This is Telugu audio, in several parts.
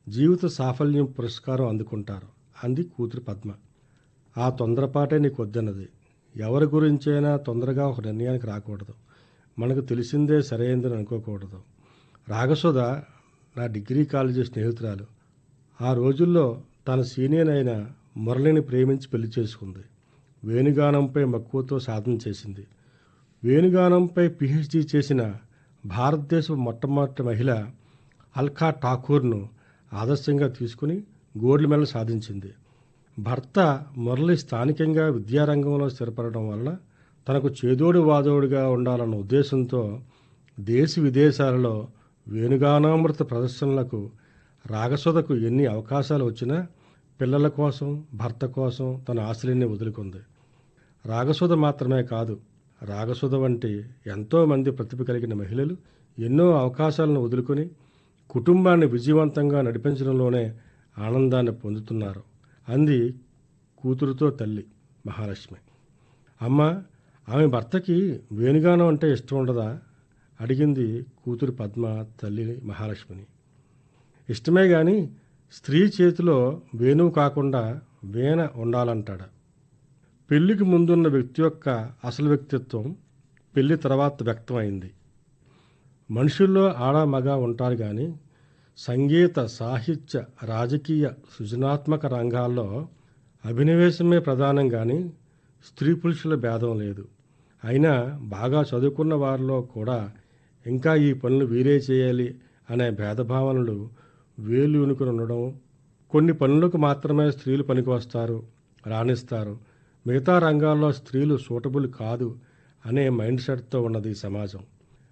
జీవిత సాఫల్యం పురస్కారం అందుకుంటారు అంది కూతురు పద్మ ఆ తొందరపాటే నీకు వద్దన్నది ఎవరి గురించైనా తొందరగా ఒక నిర్ణయానికి రాకూడదు మనకు తెలిసిందే సరైందని అనుకోకూడదు రాగసుధ నా డిగ్రీ కాలేజీ స్నేహితురాలు ఆ రోజుల్లో తన సీనియర్ అయిన మురళిని ప్రేమించి పెళ్లి చేసుకుంది వేణుగానంపై మక్కువతో సాధన చేసింది వేణుగానంపై పిహెచ్డి చేసిన భారతదేశపు మొట్టమొదటి మహిళ అల్కా ఠాకూర్ను ఆదర్శంగా తీసుకుని గోల్డ్ మెడల్ సాధించింది భర్త మురళి స్థానికంగా విద్యారంగంలో స్థిరపడడం వల్ల తనకు చేదోడు వాదోడుగా ఉండాలన్న ఉద్దేశంతో దేశ విదేశాలలో వేణుగానామృత ప్రదర్శనలకు రాగసుధకు ఎన్ని అవకాశాలు వచ్చినా పిల్లల కోసం భర్త కోసం తన ఆశలన్నీ వదులుకుంది రాగసుధ మాత్రమే కాదు రాగసుధ వంటి ఎంతోమంది ప్రతిభ కలిగిన మహిళలు ఎన్నో అవకాశాలను వదులుకొని కుటుంబాన్ని విజయవంతంగా నడిపించడంలోనే ఆనందాన్ని పొందుతున్నారు అంది కూతురుతో తల్లి మహాలక్ష్మి అమ్మ ఆమె భర్తకి వేణుగానం అంటే ఇష్టం ఉండదా అడిగింది కూతురు పద్మ తల్లి మహాలక్ష్మిని ఇష్టమే గాని స్త్రీ చేతిలో వేణువు కాకుండా వీణ ఉండాలంటాడు పెళ్లికి ముందున్న వ్యక్తి యొక్క అసలు వ్యక్తిత్వం పెళ్లి తర్వాత వ్యక్తమైంది మనుషుల్లో ఆడ మగ ఉంటారు కానీ సంగీత సాహిత్య రాజకీయ సృజనాత్మక రంగాల్లో అభినవేశమే ప్రధానం కానీ స్త్రీ పురుషుల భేదం లేదు అయినా బాగా చదువుకున్న వారిలో కూడా ఇంకా ఈ పనులు వీరే చేయాలి అనే భేదభావనలు వేలు ఉనుకుని ఉండడం కొన్ని పనులకు మాత్రమే స్త్రీలు పనికి వస్తారు రాణిస్తారు మిగతా రంగాల్లో స్త్రీలు సూటబుల్ కాదు అనే మైండ్ సెట్తో ఉన్నది ఈ సమాజం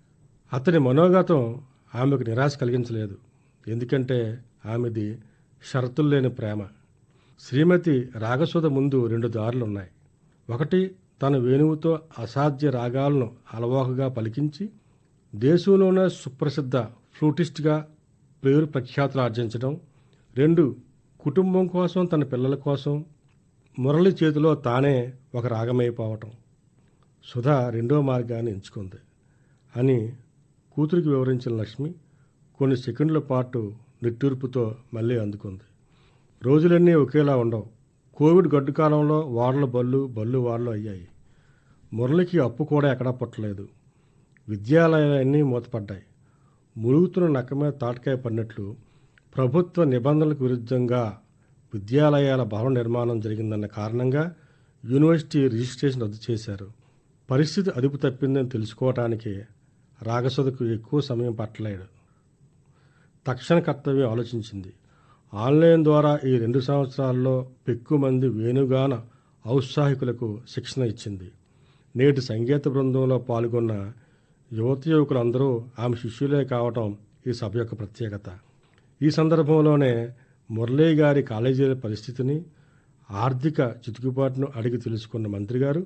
అతని మనోగతం ఆమెకు నిరాశ కలిగించలేదు ఎందుకంటే ఆమెది షరతులు లేని ప్రేమ శ్రీమతి రాగసుధ ముందు రెండు దారులున్నాయి ఒకటి తన వేణువుతో అసాధ్య రాగాలను అలవాకుగా పలికించి దేశంలోనే సుప్రసిద్ధ ఫ్లూటిస్ట్గా పేరు ప్రఖ్యాతులు ఆర్జించడం రెండు కుటుంబం కోసం తన పిల్లల కోసం మురళి చేతిలో తానే ఒక రాగమైపోవటం సుధా రెండో మార్గాన్ని ఎంచుకుంది అని కూతురికి వివరించిన లక్ష్మి కొన్ని సెకండ్ల పాటు నిట్టూర్పుతో మళ్ళీ అందుకుంది రోజులన్నీ ఒకేలా ఉండవు కోవిడ్ గడ్డు కాలంలో వార్ల బళ్ళు బళ్ళు వార్లు అయ్యాయి మురళికి అప్పు కూడా ఎక్కడా పుట్టలేదు విద్యాలయాలన్నీ మూతపడ్డాయి మురుగుతున్న నక్క మీద తాటకాయ పడినట్లు ప్రభుత్వ నిబంధనలకు విరుద్ధంగా విద్యాలయాల భవన నిర్మాణం జరిగిందన్న కారణంగా యూనివర్సిటీ రిజిస్ట్రేషన్ రద్దు చేశారు పరిస్థితి అదుపు తప్పిందని తెలుసుకోవటానికి రాగసుధకు ఎక్కువ సమయం పట్టలేడు తక్షణ కర్తవ్యం ఆలోచించింది ఆన్లైన్ ద్వారా ఈ రెండు సంవత్సరాల్లో పెక్కు మంది వేణుగాన ఔత్సాహికులకు శిక్షణ ఇచ్చింది నేటి సంగీత బృందంలో పాల్గొన్న యువత యువకులందరూ ఆమె శిష్యులే కావటం ఈ సభ యొక్క ప్రత్యేకత ఈ సందర్భంలోనే మురళీ గారి కాలేజీల పరిస్థితిని ఆర్థిక చితుకుబాటును అడిగి తెలుసుకున్న మంత్రి గారు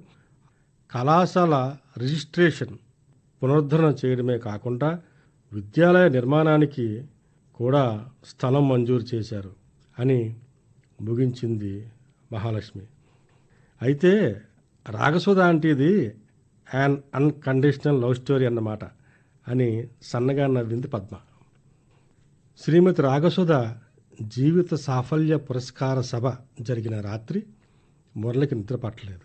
కళాశాల రిజిస్ట్రేషన్ పునరుద్ధరణ చేయడమే కాకుండా విద్యాలయ నిర్మాణానికి కూడా స్థలం మంజూరు చేశారు అని ముగించింది మహాలక్ష్మి అయితే రాగసుధ అంటేది యాన్ అన్కండిషనల్ లవ్ స్టోరీ అన్నమాట అని సన్నగా నవ్వింది పద్మ శ్రీమతి రాగసుధ జీవిత సాఫల్య పురస్కార సభ జరిగిన రాత్రి మురళికి నిద్ర పట్టలేదు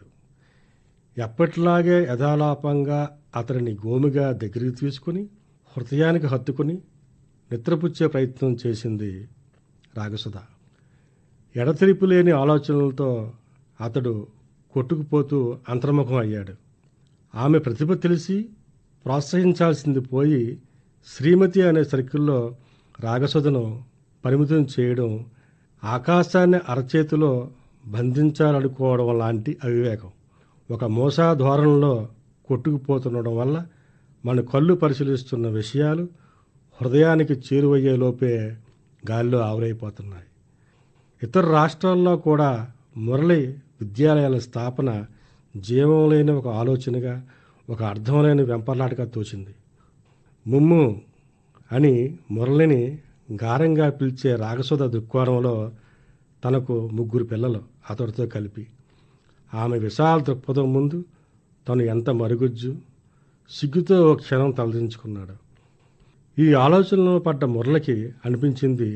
ఎప్పటిలాగే యథాలాపంగా అతడిని గోమిగా దగ్గరికి తీసుకుని హృదయానికి హత్తుకుని నిద్రపుచ్చే ప్రయత్నం చేసింది రాగసుధ ఎడతెరిపి లేని ఆలోచనలతో అతడు కొట్టుకుపోతూ అంతర్ముఖం అయ్యాడు ఆమె ప్రతిభ తెలిసి ప్రోత్సహించాల్సింది పోయి శ్రీమతి అనే సర్కిల్లో రాగసుధను పరిమితం చేయడం ఆకాశాన్ని అరచేతిలో బంధించాలనుకోవడం లాంటి అవివేకం ఒక మోసా ధోరణిలో కొట్టుకుపోతుండడం వల్ల మన కళ్ళు పరిశీలిస్తున్న విషయాలు హృదయానికి చేరువయ్యే లోపే గాలిలో ఆవిరైపోతున్నాయి ఇతర రాష్ట్రాల్లో కూడా మురళి విద్యాలయాల స్థాపన జీవం లేని ఒక ఆలోచనగా ఒక అర్థం లేని వెంపర్లాటగా తోచింది ముమ్ము అని మురళిని గారంగా పిలిచే రాగసుధ దృక్కోణంలో తనకు ముగ్గురు పిల్లలు అతడితో కలిపి ఆమె విశాల దృక్పథం ముందు తను ఎంత మరుగుజ్జు సిగ్గుతో ఓ క్షణం తలదించుకున్నాడు ఈ ఆలోచనలో పడ్డ మురళికి అనిపించింది